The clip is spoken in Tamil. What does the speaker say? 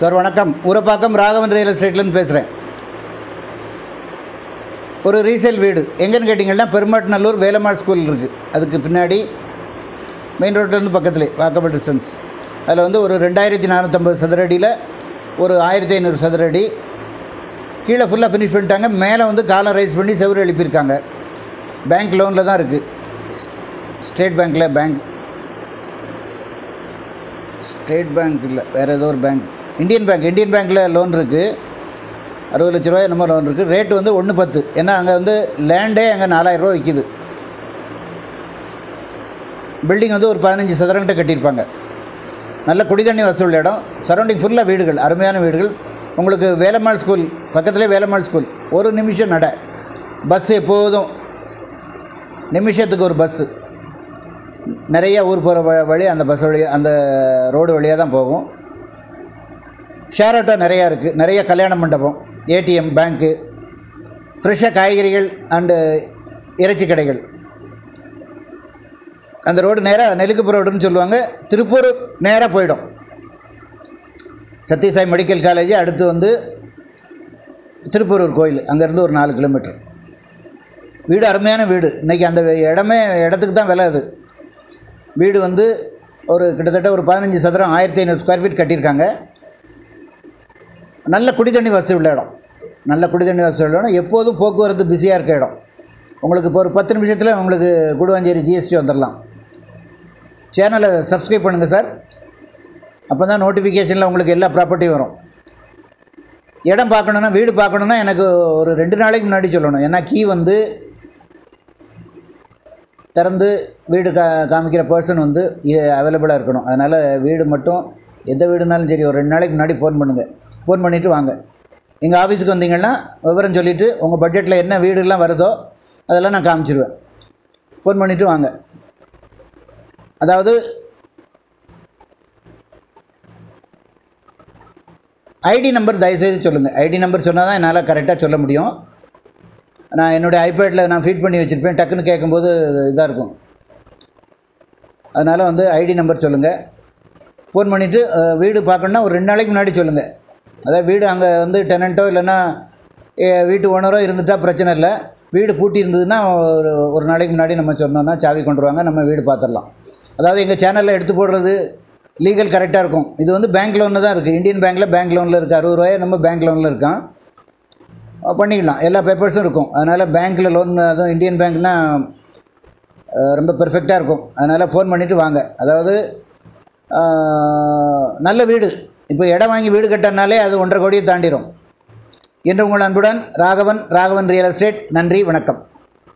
சார் வணக்கம் ஊரப்பாக்கம் ராகவன் ரியல் எஸ்டேட்லேருந்து பேசுகிறேன் ஒரு ரீசேல் வீடு எங்கேன்னு கேட்டிங்கன்னா பெருமாட்நல்லூர் வேலம்மாள் ஸ்கூல் இருக்குது அதுக்கு பின்னாடி மெயின் ரோட்லேருந்து பக்கத்துலேயே வாக்கபிள் டிஸ்டன்ஸ் அதில் வந்து ஒரு ரெண்டாயிரத்தி நானூற்றம்பது சதுர அடியில் ஒரு ஆயிரத்தி ஐநூறு சதுர அடி கீழே ஃபுல்லாக ஃபினிஷ் பண்ணிட்டாங்க மேலே வந்து காலம் ரைஸ் பண்ணி செவ்வறு எழுப்பியிருக்காங்க பேங்க் லோனில் தான் இருக்குது ஸ்டேட் பேங்க்கில் பேங்க் ஸ்டேட் பேங்க் இல்லை வேறு ஏதோ ஒரு பேங்க் இந்தியன் பேங்க் இந்தியன் பேங்க்கில் லோன் இருக்குது அறுபது லட்ச ரூபாய் என்னமோ லோன் இருக்குது ரேட்டு வந்து ஒன்று பத்து ஏன்னா அங்கே வந்து லேண்டே அங்கே நாலாயிரரூவா விற்கிது பில்டிங் வந்து ஒரு பதினஞ்சு சதுரங்கிட்ட கட்டியிருப்பாங்க நல்ல குடிதண்ணி வசூல் இடம் சரௌண்டிங் ஃபுல்லாக வீடுகள் அருமையான வீடுகள் உங்களுக்கு வேலம்மாள் ஸ்கூல் பக்கத்துலேயே வேலம்மாள் ஸ்கூல் ஒரு நிமிஷம் நட பஸ் எப்போதும் நிமிஷத்துக்கு ஒரு பஸ்ஸு நிறைய ஊர் போகிற வ- வழி அந்த பஸ் வழி அந்த ரோடு வழியாக தான் போகும் ஷேர் ஆட்டோ நிறையா இருக்குது நிறைய கல்யாண மண்டபம் ஏடிஎம் பேங்க்கு ஃப்ரெஷ்ஷாக காய்கறிகள் அண்டு இறைச்சி கடைகள் அந்த ரோடு நேராக நெல்லுக்குப்பு ரோடுன்னு சொல்லுவாங்க திருப்பூர் நேராக போயிடும் சத்யசாய் மெடிக்கல் காலேஜ் அடுத்து வந்து திருப்பூரூர் கோயில் அங்கேருந்து ஒரு நாலு கிலோமீட்டர் வீடு அருமையான வீடு இன்றைக்கி அந்த இடமே இடத்துக்கு தான் விலை அது வீடு வந்து ஒரு கிட்டத்தட்ட ஒரு பதினஞ்சு சதுரம் ஆயிரத்தி ஐநூறு ஸ்கொயர் ஃபீட் கட்டியிருக்காங்க நல்ல குடிதண்ணி வசதி உள்ள இடம் நல்ல குடிதண்ணி வசதி உள்ள இடம் எப்போதும் போக்குவரத்து பிஸியாக இருக்க இடம் உங்களுக்கு இப்போ ஒரு பத்து நிமிஷத்தில் உங்களுக்கு குடுவாஞ்சேரி ஜிஎஸ்டி வந்துடலாம் சேனலை சப்ஸ்கிரைப் பண்ணுங்கள் சார் அப்போ தான் நோட்டிஃபிகேஷனில் உங்களுக்கு எல்லா ப்ராப்பர்ட்டியும் வரும் இடம் பார்க்கணுன்னா வீடு பார்க்கணுன்னா எனக்கு ஒரு ரெண்டு நாளைக்கு முன்னாடி சொல்லணும் ஏன்னா கீ வந்து திறந்து வீடு கா காமிக்கிற பர்சன் வந்து அவைலபிளாக இருக்கணும் அதனால் வீடு மட்டும் எந்த வீடுனாலும் சரி ஒரு ரெண்டு நாளைக்கு முன்னாடி ஃபோன் பண்ணுங்கள் ஃபோன் பண்ணிவிட்டு வாங்க எங்கள் ஆஃபீஸுக்கு வந்தீங்கன்னா விவரம் சொல்லிவிட்டு உங்கள் பட்ஜெட்டில் என்ன வீடுலாம் வருதோ அதெல்லாம் நான் காமிச்சிருவேன் ஃபோன் பண்ணிவிட்டு வாங்க அதாவது ஐடி நம்பர் தயவுசெய்து சொல்லுங்கள் ஐடி நம்பர் சொன்னால் தான் என்னால் கரெக்டாக சொல்ல முடியும் நான் என்னுடைய ஐபேடில் நான் ஃபீட் பண்ணி வச்சுருப்பேன் டக்குன்னு கேட்கும்போது இதாக இருக்கும் அதனால் வந்து ஐடி நம்பர் சொல்லுங்கள் ஃபோன் பண்ணிவிட்டு வீடு பார்க்கணுன்னா ஒரு ரெண்டு நாளைக்கு முன்னாடி சொல்லுங்கள் அதாவது வீடு அங்கே வந்து டெனண்ட்டோ இல்லைன்னா ஏ, வீட்டு ஓனரோ இருந்துட்டால் பிரச்சனை இல்லை வீடு பூட்டி இருந்ததுன்னா ஒரு ஒரு நாளைக்கு முன்னாடி நம்ம சொன்னோன்னா சாவி கொண்டு வருவாங்க நம்ம வீடு பார்த்துடலாம் அதாவது எங்கள் சேனலில் எடுத்து போடுறது லீகல் கரெக்டாக இருக்கும் இது வந்து பேங்க் லோனில் தான் இருக்குது இந்தியன் பேங்க்கில் பேங்க் லோனில் இருக்குது அறுபது ரூபாய் நம்ம பேங்க் லோனில் இருக்கான் அஹ் பண்ணிக்கலாம் எல்லா பேப்பர்ஸும் இருக்கும் அதனால் பேங்க்கில் லோன் அதுவும் இந்தியன் பேங்க்னா அஹ் ரொம்ப பெர்ஃபெக்டாக இருக்கும் அதனால் ஃபோன் பண்ணிவிட்டு வாங்க அதாவது அஹ், நல்ல வீடு இப்போ இடம் வாங்கி வீடு கட்டினாலே அது ஒன்றரை கோடியை தாண்டிடும் என்று உங்கள் அன்புடன் ராகவன் ராகவன் ரியல் எஸ்டேட் நன்றி வணக்கம்